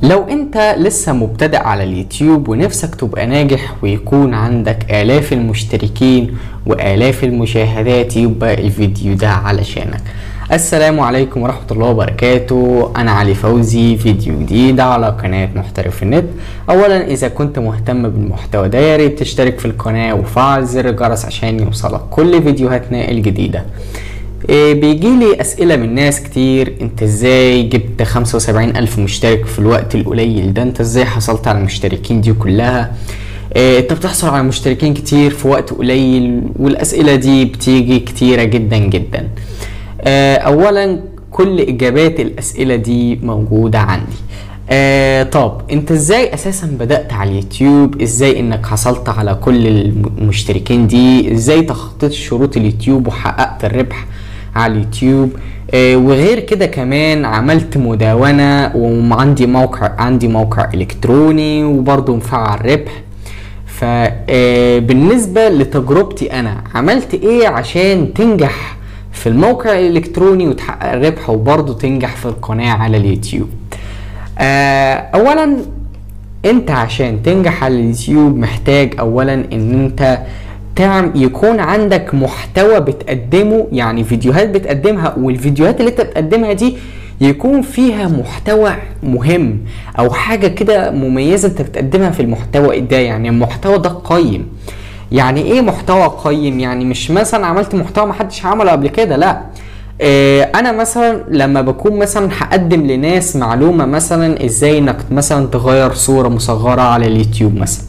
لو انت لسه مبتدئ على اليوتيوب ونفسك تبقى ناجح ويكون عندك آلاف المشتركين وآلاف المشاهدات يبقى الفيديو ده علشانك السلام عليكم ورحمة الله وبركاته أنا علي فوزي فيديو جديد على قناة محترف النت أولا إذا كنت مهتم بالمحتوى ده يا ريت تشترك في القناة وفعل زر الجرس عشان يوصلك كل فيديوهاتنا الجديدة إيه بيجي لي اسئله من ناس كتير انت ازاي جبت 75 الف مشترك في الوقت القليل ده انت ازاي حصلت على المشتركين دي كلها إيه انت بتحصل على مشتركين كتير في وقت قليل والاسئله دي بتيجي كتيره جدا جدا إيه اولا كل اجابات الاسئله دي موجوده عندي آه طب انت ازاي اساسا بدأت على اليوتيوب ازاي انك حصلت على كل المشتركين دي ازاي تخطيت شروط اليوتيوب وحققت الربح على اليوتيوب آه وغير كده كمان عملت مدونة وعندي موقع عندي موقع الكتروني وبرضه مفعل ربح فبالنسبة لتجربتي انا عملت ايه عشان تنجح في الموقع الالكتروني وتحقق الربح وبرضه تنجح في القناة على اليوتيوب آه اولا انت عشان تنجح على اليوتيوب محتاج اولا ان انت تعم يكون عندك محتوى بتقدمه يعني فيديوهات بتقدمها والفيديوهات اللي انت بتقدمها دي يكون فيها محتوى مهم او حاجه كده مميزه انت بتقدمها في المحتوى ده يعني المحتوى ده قيم يعني ايه محتوى قيم يعني مش مثلا عملت محتوى محدش عمله قبل كده لا اه انا مثلا لما بكون مثلا هقدم لناس معلومه مثلا ازاي انك مثلا تغير صوره مصغره على اليوتيوب مثلا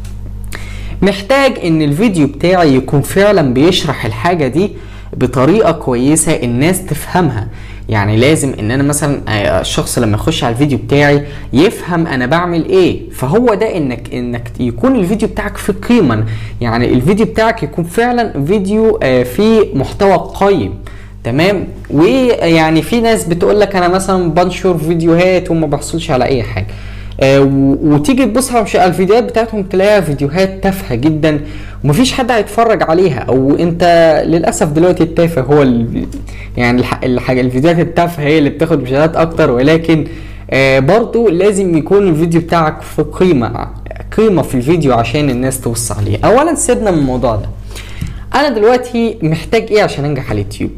محتاج ان الفيديو بتاعي يكون فعلا بيشرح الحاجة دي بطريقة كويسة الناس تفهمها يعني لازم ان انا مثلا الشخص لما يخش على الفيديو بتاعي يفهم انا بعمل ايه فهو ده انك انك يكون الفيديو بتاعك فيه قيمة يعني الفيديو بتاعك يكون فعلا فيديو فيه محتوى قيم تمام ويعني في ناس بتقول لك انا مثلا بنشر فيديوهات وما بحصلش على اي حاجه آه وتيجي تبص على الفيديوهات بتاعتهم تلاقيها فيديوهات تافهه جدا ومفيش حد هيتفرج عليها او انت للاسف دلوقتي التافه هو ال... يعني الحاجه الفيديوهات التافهه هي اللي بتاخد مشاهدات اكتر ولكن آه برضو لازم يكون الفيديو بتاعك في قيمه قيمه في الفيديو عشان الناس تبص عليه اولا سيبنا من الموضوع ده انا دلوقتي محتاج ايه عشان انجح على اليوتيوب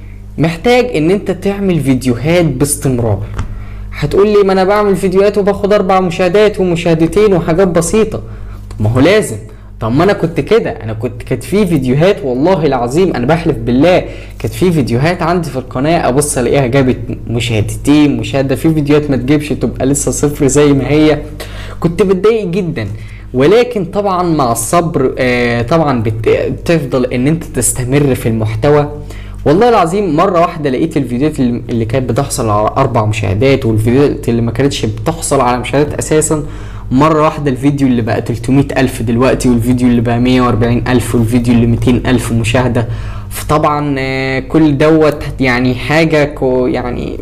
محتاج ان انت تعمل فيديوهات باستمرار هتقول لي ما انا بعمل فيديوهات وباخد اربع مشاهدات ومشاهدتين وحاجات بسيطه طب ما هو لازم طب ما انا كنت كده انا كنت كانت في فيديوهات والله العظيم انا بحلف بالله كانت في فيديوهات عندي في القناه ابص الاقيها جابت مشاهدتين مشاهده في فيديوهات ما تجيبش تبقى لسه صفر زي ما هي كنت بتضايق جدا ولكن طبعا مع الصبر آه طبعا بتفضل ان انت تستمر في المحتوى والله العظيم مرة واحدة لقيت الفيديوهات اللي كانت بتحصل على أربع مشاهدات والفيديوهات اللي ما كانتش بتحصل على مشاهدات أساسا مرة واحدة الفيديو اللي بقى 300 ألف دلوقتي والفيديو اللي بقى 140 ألف والفيديو اللي 200 ألف مشاهدة فطبعا كل دوت يعني حاجة كو يعني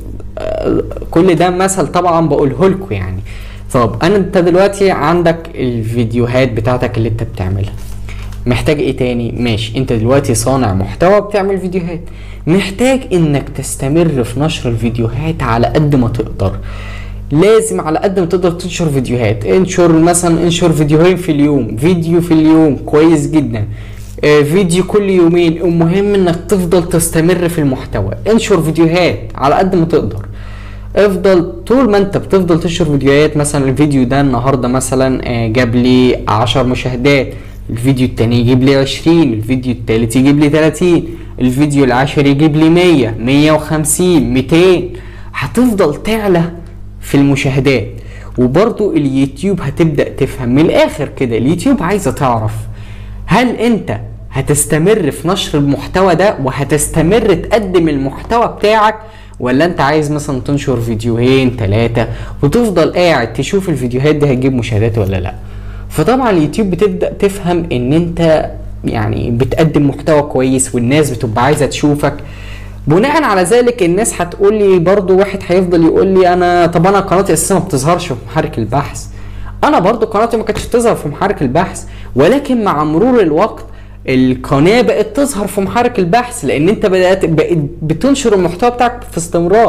كل ده مثل طبعا بقوله لكم يعني طب انا انت دلوقتي عندك الفيديوهات بتاعتك اللي انت بتعملها محتاج ايه تاني ماشي انت دلوقتي صانع محتوى بتعمل فيديوهات محتاج انك تستمر في نشر الفيديوهات على قد ما تقدر لازم على قد ما تقدر تنشر فيديوهات انشر مثلا انشر فيديوهين في اليوم فيديو في اليوم كويس جدا آه فيديو كل يومين المهم انك تفضل تستمر في المحتوى انشر فيديوهات على قد ما تقدر افضل طول ما انت بتفضل تنشر فيديوهات مثلا الفيديو ده النهارده مثلا آه جاب لي 10 مشاهدات الفيديو التاني يجيب لي 20 الفيديو التالت يجيب لي 30 الفيديو العاشر يجيب لي 100 150 200 هتفضل تعلى في المشاهدات وبرضو اليوتيوب هتبدأ تفهم من الآخر كده اليوتيوب عايزة تعرف هل انت هتستمر في نشر المحتوى ده وهتستمر تقدم المحتوى بتاعك ولا انت عايز مثلا تنشر فيديوهين ثلاثة وتفضل قاعد تشوف الفيديوهات دي هتجيب مشاهدات ولا لا فطبعا اليوتيوب بتبدا تفهم ان انت يعني بتقدم محتوى كويس والناس بتبقى عايزه تشوفك بناء على ذلك الناس هتقول لي برضو واحد هيفضل يقول لي انا طب انا قناتي اساسا ما بتظهرش في محرك البحث انا برضو قناتي ما كانتش بتظهر في محرك البحث ولكن مع مرور الوقت القناه بقت تظهر في محرك البحث لان انت بدات بقيت بتنشر المحتوى بتاعك في استمرار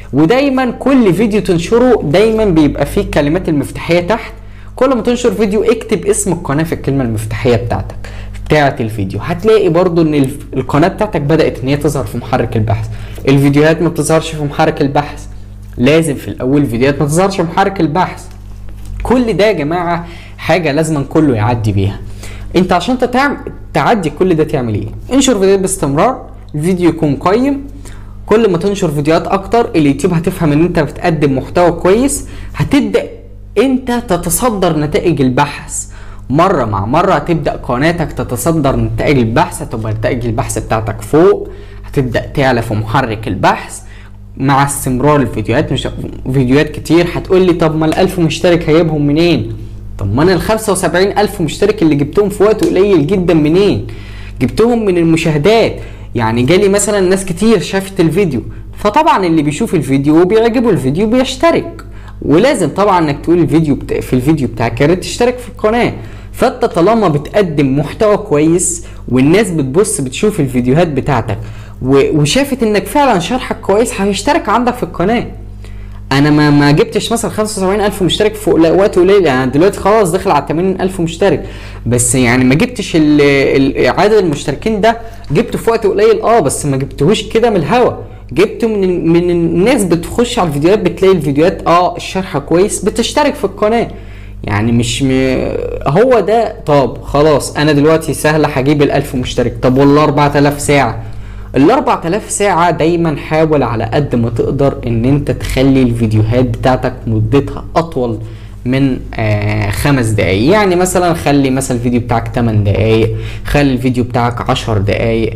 ودايما كل فيديو تنشره دايما بيبقى فيه الكلمات المفتاحيه تحت كل ما تنشر فيديو اكتب اسم القناه في الكلمه المفتاحيه بتاعتك بتاعه الفيديو هتلاقي برضو ان الف- القناه بتاعتك بدات ان هي تظهر في محرك البحث الفيديوهات ما بتظهرش في محرك البحث لازم في الاول الفيديوهات ما تظهرش في محرك البحث كل ده يا جماعه حاجه لازم كله يعدي بيها انت عشان تتعم... تعدي كل ده تعمل ايه انشر فيديوهات باستمرار الفيديو يكون قيم كل ما تنشر فيديوهات اكتر اليوتيوب هتفهم ان انت بتقدم محتوى كويس هتبدا انت تتصدر نتائج البحث مره مع مره هتبدا قناتك تتصدر نتائج البحث هتبقى نتائج البحث بتاعتك فوق هتبدا تعلى في محرك البحث مع استمرار الفيديوهات مش فيديوهات كتير هتقول لي طب ما ال1000 مشترك هجيبهم منين طب ما انا ال 75000 مشترك اللي جبتهم في وقت قليل جدا منين جبتهم من المشاهدات يعني جالي مثلا ناس كتير شافت الفيديو فطبعا اللي بيشوف الفيديو وبيعجبه الفيديو بيشترك ولازم طبعا انك تقول الفيديو بتا... في الفيديو بتاعك يا ريت تشترك في القناه فانت طالما بتقدم محتوى كويس والناس بتبص بتشوف الفيديوهات بتاعتك و... وشافت انك فعلا شرحك كويس هيشترك عندك في القناه انا ما ما جبتش مثلا 75000 مشترك في قل- وقت قليل يعني دلوقتي خلاص داخل على 80000 مشترك بس يعني ما جبتش ال- ال- عدد المشتركين ده جبته في وقت قليل اه بس ما جبتهوش كده من الهوا جبته من من الناس بتخش على الفيديوهات بتلاقي الفيديوهات اه الشرح كويس بتشترك في القناه يعني مش م... هو ده طب خلاص انا دلوقتي سهله هجيب ال 1000 مشترك طب والله 4000 ساعه ال 4000 ساعة دايما حاول على قد ما تقدر ان انت تخلي الفيديوهات بتاعتك مدتها اطول من آه خمس دقايق يعني مثلا خلي مثلا الفيديو بتاعك 8 دقايق خلي الفيديو بتاعك 10 دقايق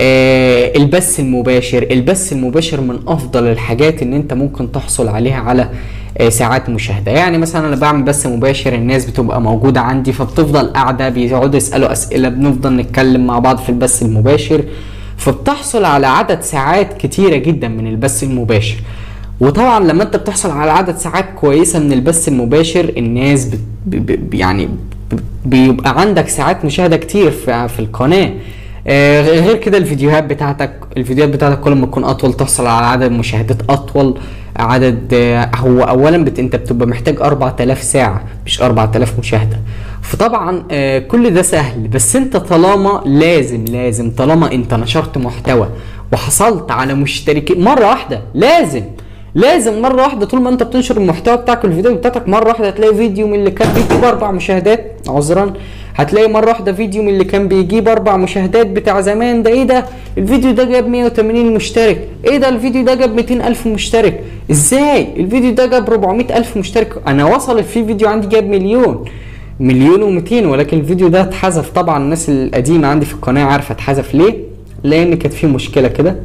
آه البث المباشر البث المباشر من افضل الحاجات ان انت ممكن تحصل عليها على آه، ساعات مشاهده يعني مثلا انا بعمل بث مباشر الناس بتبقى موجوده عندي فبتفضل قاعده بيقعدوا يسالوا اسئله بنفضل نتكلم مع بعض في البث المباشر فبتحصل على عدد ساعات كتيره جدا من البث المباشر وطبعا لما انت بتحصل على عدد ساعات كويسه من البث المباشر الناس بت ب ب يعني ب- بيبقى عندك ساعات مشاهده كتير في, في القناه آه، غير كده الفيديوهات بتاعتك الفيديوهات بتاعتك كل ما تكون اطول تحصل على عدد مشاهدات اطول عدد آه، هو اولا بت انت بتبقى محتاج 4000 ساعه مش 4000 مشاهده فطبعا آه، كل ده سهل بس انت طالما لازم لازم طالما انت نشرت محتوى وحصلت على مشتركين مره واحده لازم لازم مره واحده طول ما انت بتنشر المحتوى بتاعك والفيديو بتاعتك مره واحده هتلاقي فيديو من اللي كان بيجيب اربع مشاهدات عذرا هتلاقي مره واحده فيديو من اللي كان بيجيب اربع مشاهدات بتاع زمان ده ايه ده الفيديو ده جاب 180 مشترك ايه ده الفيديو ده جاب 200 الف مشترك ازاي الفيديو ده جاب 400 الف مشترك انا وصل في فيديو عندي جاب مليون مليون و200 ولكن الفيديو ده اتحذف طبعا الناس القديمه عندي في القناه عارفه اتحذف ليه لان كانت فيه مشكله كده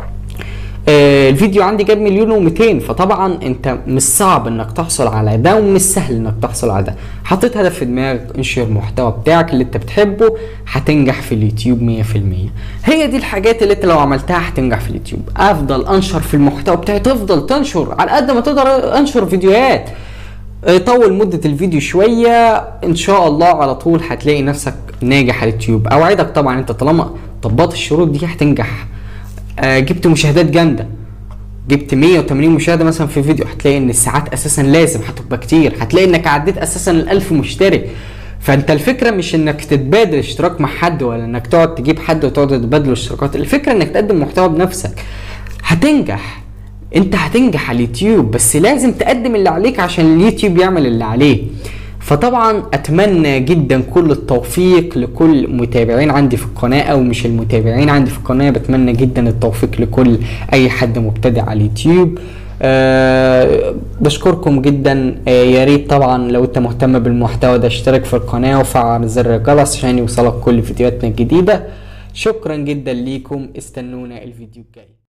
آه، الفيديو عندي جاب مليون و200 فطبعا انت مش صعب انك تحصل على ده ومش سهل انك تحصل على ده حطيت هدف في دماغك انشر المحتوى بتاعك اللي انت بتحبه هتنجح في اليوتيوب 100% هي دي الحاجات اللي انت لو عملتها هتنجح في اليوتيوب افضل انشر في المحتوى بتاعي تفضل تنشر على قد ما تقدر انشر فيديوهات آه، طول مدة الفيديو شوية ان شاء الله على طول هتلاقي نفسك ناجح على اليوتيوب اوعدك طبعا انت طالما طبقت الشروط دي هتنجح آه، جبت مشاهدات جامده جبت 180 مشاهده مثلا في فيديو هتلاقي ان الساعات اساسا لازم هتبقى كتير هتلاقي انك عديت اساسا ال 1000 مشترك فانت الفكره مش انك تتبادل اشتراك مع حد ولا انك تقعد تجيب حد وتقعد تتبادلوا اشتراكات الفكره انك تقدم محتوى بنفسك هتنجح انت هتنجح على اليوتيوب بس لازم تقدم اللي عليك عشان اليوتيوب يعمل اللي عليه فطبعا اتمنى جدا كل التوفيق لكل متابعين عندي في القناه او مش المتابعين عندي في القناه بتمنى جدا التوفيق لكل اي حد مبتدئ على اليوتيوب أه بشكركم جدا أه يا ريت طبعا لو انت مهتم بالمحتوى ده اشترك في القناه وفعل زر الجرس عشان يوصلك كل فيديوهاتنا الجديده شكرا جدا ليكم استنونا الفيديو الجاي